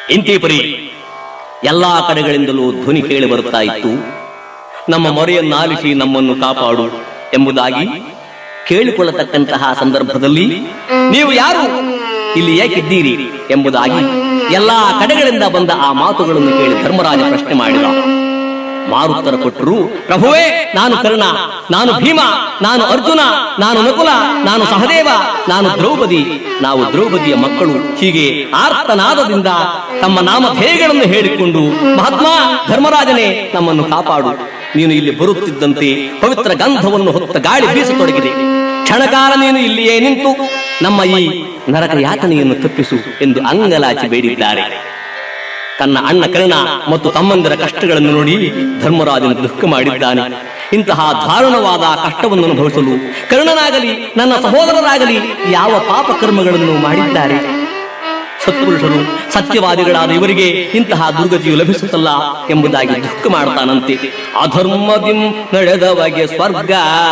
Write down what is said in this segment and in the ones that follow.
ಇಂತಿ ಪರಿ ಎಲ್ಲಾ ಕಡೆಗಳಿಂದಲೂ ಧ್ವನಿ ಕೇಳಿ ಬರುತ್ತಾ ಇತ್ತು ನಮ್ಮ ಮೊರೆಯನ್ನಾಲಿಸಿ ನಮ್ಮನ್ನು ಕಾಪಾಡು ಎಂಬುದಾಗಿ ಕೇಳಿಕೊಳ್ಳತಕ್ಕಂತಹ ಸಂದರ್ಭದಲ್ಲಿ ನೀವು ಯಾರು ಇಲ್ಲಿ ಏಕಿದ್ದೀರಿ ಎಂಬುದಾಗಿ ಎಲ್ಲಾ ಕಡೆಗಳಿಂದ ಬಂದ ಆ ಮಾತುಗಳನ್ನು ಕೇಳಿ ಧರ್ಮರಾಜ ಪ್ರಶ್ನೆ ಮಾಡಿದ ಮಾರುತ್ತರ ಕೊಟ್ಟರು ಪ್ರಭುವೇ ನಾನು ಕರ್ಣ ನಾನು ಭೀಮ ನಾನು ಅರ್ಜುನ ನಾನು ನಕುಲ ನಾನು ಸಹದೇವ ನಾನು ದ್ರೌಪದಿ ನಾವು ದ್ರೌಪದಿಯ ಮಕ್ಕಳು ಹೀಗೆ ಆರ್ತನಾದದಿಂದ ತಮ್ಮ ನಾಮಧೇಯಗಳನ್ನು ಹೇಳಿಕೊಂಡು ಮಹಾತ್ಮ ಧರ್ಮರಾಜನೇ ನಮ್ಮನ್ನು ಕಾಪಾಡು ನೀನು ಇಲ್ಲಿ ಬರುತ್ತಿದ್ದಂತೆ ಪವಿತ್ರ ಗಂಧವನ್ನು ಹೊತ್ತ ಗಾಳಿ ಬೀಸತೊಡಗಿದೆ ಕ್ಷಣಕಾಲ ನೀನು ಇಲ್ಲಿಯೇ ನಿಂತು ನಮ್ಮ ಈ ನರಕ ಯಾತನೆಯನ್ನು ತಪ್ಪಿಸು ಎಂದು ಅಂಗಲಾಚಿ ಬೇಡಿದ್ದಾರೆ ತನ್ನ ಅಣ್ಣ ಕರ್ಣ ಮತ್ತು ತಮ್ಮಂದಿರ ಕಷ್ಟಗಳನ್ನು ನೋಡಿ ಧರ್ಮರಾಜನು ದುಃಖ ಮಾಡಿದ್ದಾನೆ ಇಂತಹ ದಾರುಣವಾದ ಕಷ್ಟವನ್ನು ಅನುಭವಿಸಲು ಕರ್ಣನಾಗಲಿ ನನ್ನ ಸಹೋದರರಾಗಲಿ ಯಾವ ಪಾಪ ಕರ್ಮಗಳನ್ನು ಮಾಡಿದ್ದಾರೆ ಸತ್ಪುರುಷರು ಸತ್ಯವಾದಿಗಳಾದ ಇವರಿಗೆ ಇಂತಹ ದುರ್ಗತಿಯು ಲಭಿಸುತ್ತಲ್ಲ ಎಂಬುದಾಗಿ ದುಃಖ ಮಾಡ್ತಾನಂತೆ ಅಧರ್ಮದಿಂ ನಡೆದವಗೆ ಸ್ವರ್ಗ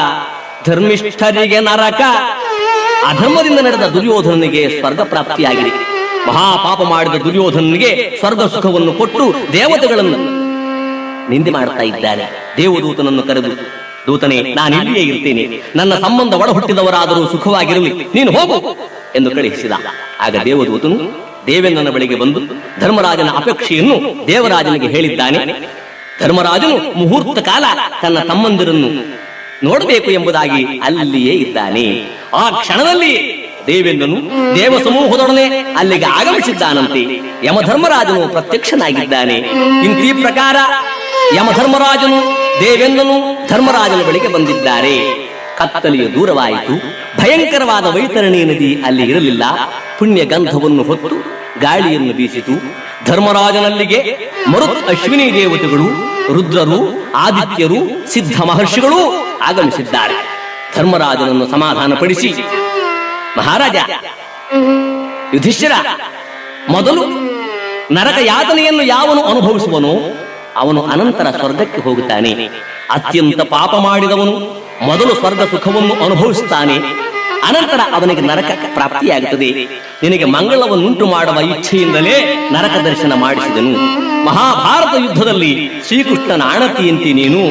ಧರ್ಮಿಷ್ಠರಿಗೆ ನರಕ ಅಧರ್ಮದಿಂದ ನಡೆದ ದುರ್ಯೋಧನನಿಗೆ ಸ್ವರ್ಗ ಪ್ರಾಪ್ತಿಯಾಗಿದೆ ಮಹಾಪಾಪ ಮಾಡಿದ ದುರ್ಯೋಧನನಿಗೆ ಸ್ವರ್ಗ ಸುಖವನ್ನು ಕೊಟ್ಟು ದೇವತೆಗಳನ್ನು ನಿಂದೆ ಮಾಡ್ತಾ ಇದ್ದಾನೆ ದೇವದೂತನನ್ನು ಕರೆದು ದೂತನೇ ನಾನು ಇಲ್ಲಿಯೇ ಇರ್ತೇನೆ ನನ್ನ ಸಂಬಂಧ ಒಡ ಹುಟ್ಟಿದವರಾದರೂ ಸುಖವಾಗಿರಲಿ ನೀನು ಹೋಗು ಎಂದು ಕಳುಹಿಸಿದ ಆಗ ದೇವದೂತನು ದೇವೇಂದ್ರನ ಬಳಿಗೆ ಬಂದು ಧರ್ಮರಾಜನ ಅಪೇಕ್ಷೆಯನ್ನು ದೇವರಾಜನಿಗೆ ಹೇಳಿದ್ದಾನೆ ಧರ್ಮರಾಜನು ಮುಹೂರ್ತ ಕಾಲ ತನ್ನ ತಮ್ಮಂದಿರನ್ನು ನೋಡಬೇಕು ಎಂಬುದಾಗಿ ಅಲ್ಲಿಯೇ ಇದ್ದಾನೆ ಆ ಕ್ಷಣದಲ್ಲಿ ದೇವೇಂದ್ರನು ದೇವ ಸಮೂಹದೊಡನೆ ಅಲ್ಲಿಗೆ ಆಗಮಿಸಿದ್ದಾನಂತೆ ಯಮಧರ್ಮರಾಜನು ಪ್ರತ್ಯಕ್ಷನಾಗಿದ್ದಾನೆ ಇಂತಿ ಪ್ರಕಾರ ಯಮಧರ್ಮರಾಜನು ದೇವೇಂದ್ರನು ಧರ್ಮರಾಜನ ಬಳಿಗೆ ಬಂದಿದ್ದಾರೆ ಕತ್ತಲೆಯು ದೂರವಾಯಿತು ಭಯಂಕರವಾದ ವೈತರಣಿ ನದಿ ಅಲ್ಲಿ ಇರಲಿಲ್ಲ ಪುಣ್ಯ ಗಂಧವನ್ನು ಹೊತ್ತು ಗಾಳಿಯನ್ನು ಬೀಸಿತು ಧರ್ಮರಾಜನಲ್ಲಿಗೆ ಮರುತ್ ಅಶ್ವಿನಿ ದೇವತೆಗಳು ರುದ್ರರು ಆದಿತ್ಯರು ಸಿದ್ಧ ಮಹರ್ಷಿಗಳೂ ಆಗಮಿಸಿದ್ದಾರೆ ಧರ್ಮರಾಜನನ್ನು ಸಮಾಧಾನಪಡಿಸಿ ಮಹಾರಾಜ ಯುಧಿಷ್ಠಿರ ಮೊದಲು ನರಕ ಯಾತನೆಯನ್ನು ಯಾವನು ಅನುಭವಿಸುವನೋ ಅವನು ಅನಂತರ ಸ್ವರ್ಗಕ್ಕೆ ಹೋಗುತ್ತಾನೆ ಅತ್ಯಂತ ಪಾಪ ಮಾಡಿದವನು ಮೊದಲು ಸ್ವರ್ಗ ಸುಖವನ್ನು ಅನುಭವಿಸುತ್ತಾನೆ ಅನಂತರ ಅವನಿಗೆ ನರಕ ಪ್ರಾಪ್ತಿಯಾಗುತ್ತದೆ ನಿನಗೆ ಮಂಗಳವನ್ನುಂಟು ಮಾಡುವ ಇಚ್ಛೆಯಿಂದಲೇ ನರಕ ದರ್ಶನ ಮಾಡಿಸಿದನು ಮಹಾಭಾರತ ಯುದ್ಧದಲ್ಲಿ ಶ್ರೀಕೃಷ್ಣನ ಆಣತಿಯಂತೆ ನೀನು